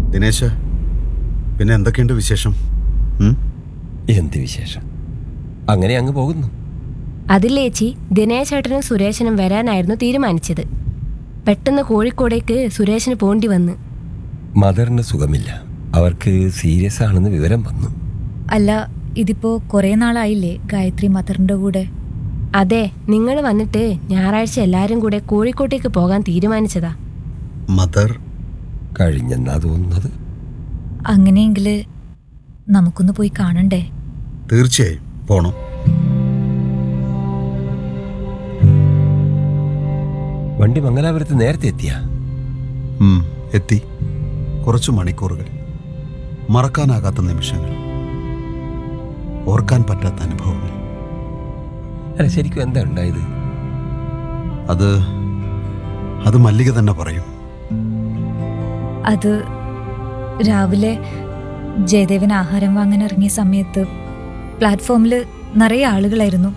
ദിനേശ് പിന്നെ എന്തൊക്കെയുണ്ട് വിശേഷം ഉം? എന്ത് വിശേഷം അങ്ങനെ അങ്ങ് പോകുന്നു അതിലേച്ചി ദിനേശേട്ടനും സുരേഷനും വരാനായിരുന്നു തീരുമാനിച്ചത് പെട്ടെന്ന് കോഴിക്കോടേക്ക് സുരേഷിന് പോണ്ടി വന്ന് മദറിന് സുഖമില്ല അവർക്ക് സീരിയസ് ആണെന്ന് വിവരം വന്നു അല്ല ഇതിപ്പോ കുറേ നാളായില്ലേ ഗായത്രി മദറിന്റെ കൂടെ അതെ നിങ്ങൾ വന്നിട്ട് ഞായറാഴ്ച എല്ലാരും കൂടെ കോഴിക്കോട്ടേക്ക് പോകാൻ തീരുമാനിച്ചതാ മദർ കഴിഞ്ഞെന്നാ തോന്നുന്നത് അങ്ങനെയെങ്കിൽ നമുക്കൊന്ന് പോയി കാണണ്ടേ തീർച്ചയായും പോണം വണ്ടി മംഗലാപുരത്ത് നേരത്തെ എത്തിയാ ഉം, എത്തി കുറച്ചു മണിക്കൂറുകൾ മറക്കാനാകാത്ത നിമിഷങ്ങൾ ഓർക്കാൻ പറ്റാത്ത അനുഭവങ്ങൾ അല്ല ശരിക്കും എന്താ ഉണ്ടായത് അത് അത് മല്ലിക തന്നെ പറയും അത് രാവിലെ ജയദേവൻ ആഹാരം വാങ്ങാൻ ഇറങ്ങിയ സമയത്ത് പ്ലാറ്റ്ഫോമിൽ നിറയെ ആളുകളായിരുന്നു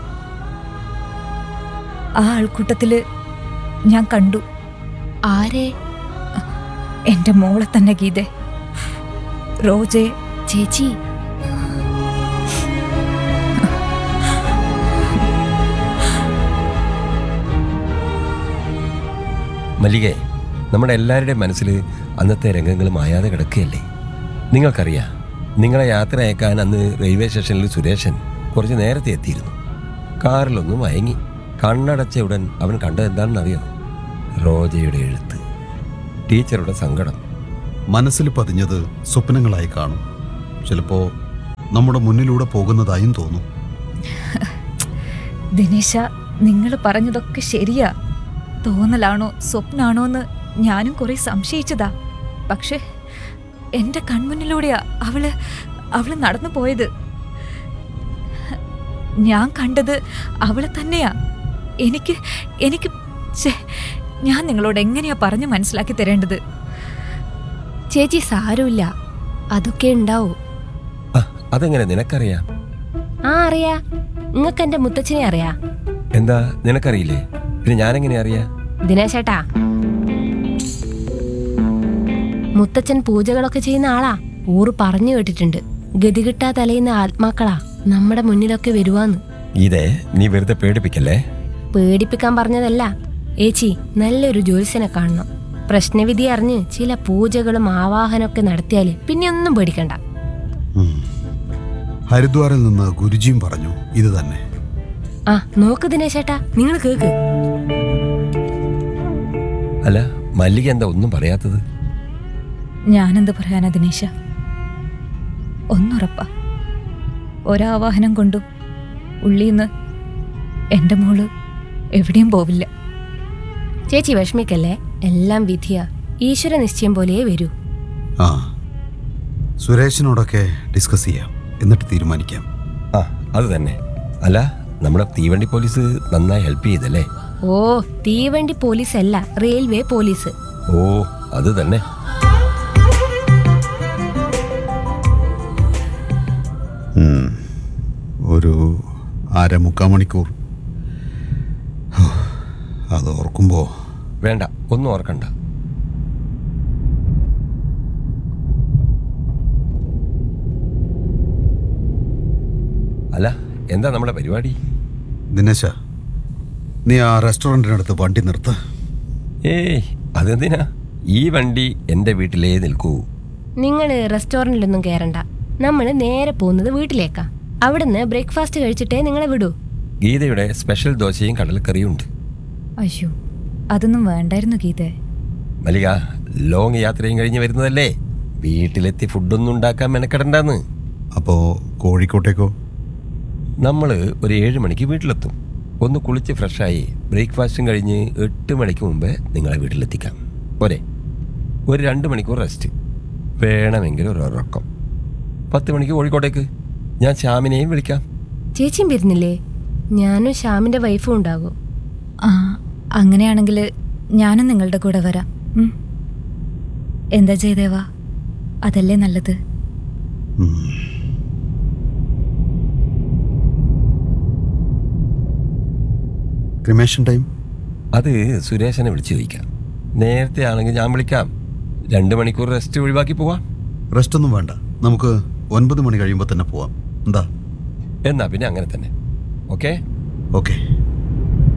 ആ ആൾക്കൂട്ടത്തില് ഞാൻ കണ്ടു ആരെ എന്റെ മോളെ തന്നെ ഗീതെ റോജെ ചേച്ചി മല്ലികെ നമ്മുടെ എല്ലാവരുടെയും മനസ്സിൽ അന്നത്തെ രംഗങ്ങൾ മായാതെ കിടക്കുകയല്ലേ നിങ്ങൾക്കറിയാം നിങ്ങളെ യാത്ര അയക്കാൻ അന്ന് റെയിൽവേ സ്റ്റേഷനിൽ സുരേഷൻ കുറച്ച് നേരത്തെ എത്തിയിരുന്നു കാറിലൊന്ന് മയങ്ങി കണ്ണടച്ച ഉടൻ അവൻ കണ്ടത് എന്താണെന്നറിയോ റോജയുടെ എഴുത്ത് ടീച്ചറുടെ സങ്കടം മനസ്സിൽ പതിഞ്ഞത് സ്വപ്നങ്ങളായി കാണും ചിലപ്പോ നമ്മുടെ മുന്നിലൂടെ പോകുന്നതായും തോന്നും ദിനേശ നിങ്ങൾ പറഞ്ഞതൊക്കെ ശരിയാ തോന്നലാണോ സ്വപ്നാണോ എന്ന് ഞാനും കുറെ സംശയിച്ചതാ പക്ഷെ എന്റെ കൺമുന്നിലൂടെയാ അവള് അവള് നടന്നു പോയത് ഞാൻ കണ്ടത് അവളെ തന്നെയാ എനിക്ക് എനിക്ക് ഛെ, ഞാൻ നിങ്ങളോട് എങ്ങനെയാ പറഞ്ഞു മനസ്സിലാക്കി തരേണ്ടത് ചേച്ചി സാരമില്ല അതൊക്കെ ഉണ്ടാവൂ ആ അതെങ്ങനെ നിനക്കറിയാം ആ അറിയാ നിങ്ങൾക്ക് എന്റെ മുത്തച്ഛനെ അറിയാ എന്താ നിനക്കറിയില്ലേ പിന്നെ ഞാനെങ്ങനെ അറിയാ ദിനേശേട്ടാ മുത്തച്ഛൻ പൂജകളൊക്കെ ചെയ്യുന്ന ആളാ ഊറ് പറഞ്ഞു കേട്ടിട്ടുണ്ട് ഗതികിട്ടാ തലയുന്ന ആത്മാക്കളാ നമ്മുടെ മുന്നിലൊക്കെ വരുവാന്ന് ഇതേ നീ വെറുതെ പേടിപ്പിക്കല്ലേ പേടിപ്പിക്കാൻ പറഞ്ഞതല്ല ഏച്ചി നല്ലൊരു ജ്യോത്സ്യനെ കാണണം പ്രശ്നവിധി അറിഞ്ഞ് ചില പൂജകളും ആവാഹനമൊക്കെ നടത്തിയാല് പിന്നെ ഒന്നും പേടിക്കണ്ട ഉം. ഹരിദ്വാറിൽ നിന്ന് ഗുരുജിയും പറഞ്ഞു ഇത് തന്നെ ആ നോക്ക് ദിനേശേട്ടാ നിങ്ങൾ കേക്ക് അല്ല മല്ലിക എന്താ ഒന്നും പറയാത്തത് ഞാനെന്ത് പറയാനാ ദിനേശ ഒന്നുറപ്പാ ഒരാവാഹനം കൊണ്ടും ഉള്ളീന്ന് എൻ്റെ മോള് എവിടെയും പോവില്ല ചേച്ചി വിഷമിക്കല്ലേ എല്ലാം വിധിയാ ഈശ്വര നിശ്ചയം പോലെയേ വരൂ ആ സുരേഷിനോടൊക്കെ ഡിസ്കസ് ചെയ്യാം എന്നിട്ട് തീരുമാനിക്കാം ആ അത് തന്നെ അല്ല നമ്മുടെ തീവണ്ടി പോലീസ് നന്നായി ഹെൽപ്പ് ചെയ്തല്ലേ ഓ തീവണ്ടി പോലീസ് അല്ല റെയിൽവേ പോലീസ് ഓ അത് തന്നെ ഉം. ഒരു അര മുക്കാൽ മണിക്കൂർ ഹോ, അത് ഓർക്കുമ്പോൾ വേണ്ട ഒന്നും ഓർക്കണ്ട അല്ല എന്താ നമ്മുടെ പരിപാടി ദിനേശ നീ ആ റെസ്റ്റോറൻറ്റിനടുത്ത് വണ്ടി നിർത്ത് ഏയ് അതെന്തിനാ ഈ വണ്ടി എൻ്റെ വീട്ടിലേ നിൽക്കൂ നിങ്ങൾ റെസ്റ്റോറൻറ്റിലൊന്നും കയറണ്ട നമ്മൾ നേരെ പോകുന്നത് വീട്ടിലേക്കാ അവിടുന്ന് ബ്രേക്ക്ഫാസ്റ്റ് കഴിച്ചിട്ടേ നിങ്ങളെ വിടൂ ഗീതയുടെ സ്പെഷ്യൽ ദോശയും കടലക്കറിയും ഉണ്ട് അയ്യോ അതൊന്നും വേണ്ടായിരുന്നു ഗീതേ മലിക ലോങ് യാത്രയും കഴിഞ്ഞ് വരുന്നതല്ലേ വീട്ടിലെത്തി ഫുഡൊന്നും ഉണ്ടാക്കാൻ മെനക്കെടണ്ടെന്ന് അപ്പോൾ കോഴിക്കോട്ടേക്കോ നമ്മൾ ഒരു ഏഴ് മണിക്ക് വീട്ടിലെത്തും ഒന്ന് കുളിച്ച് ഫ്രഷായി ബ്രേക്ക്ഫാസ്റ്റും കഴിഞ്ഞ് എട്ട് മണിക്ക് മുമ്പേ നിങ്ങളെ വീട്ടിലെത്തിക്കാം പോരെ ഒരു രണ്ട് മണിക്കൂർ റെസ്റ്റ് വേണമെങ്കിൽ ഒരു ഉറക്കം പത്ത് മണിക്ക് കോഴിക്കോട്ടേക്ക് ഞാൻ ശ്യാമിനെയും വിളിക്കാം ചേച്ചിയും വരുന്നില്ലേ ഞാനും ശ്യാമിന്റെ വൈഫും ഉണ്ടാകും ആ അങ്ങനെയാണെങ്കിൽ ഞാനും നിങ്ങളുടെ കൂടെ വരാം ഉം. എന്താ ജയദേവ അതല്ലേ നല്ലത് ഉം. ക്രിമേഷൻ ടൈം അത് സുരേഷനെ വിളിച്ചു ചോദിക്കാം നേരത്തെ ആണെങ്കിൽ ഞാൻ വിളിക്കാം രണ്ട് മണിക്കൂർ റെസ്റ്റ് ഒഴിവാക്കി പോവാം റെസ്റ്റ് ഒന്നും വേണ്ട നമുക്ക് ഒൻപത് മണി കഴിയുമ്പോൾ തന്നെ പോവാം എന്താ എന്നാ പിന്നെ അങ്ങനെ തന്നെ ഓക്കെ ഓക്കെ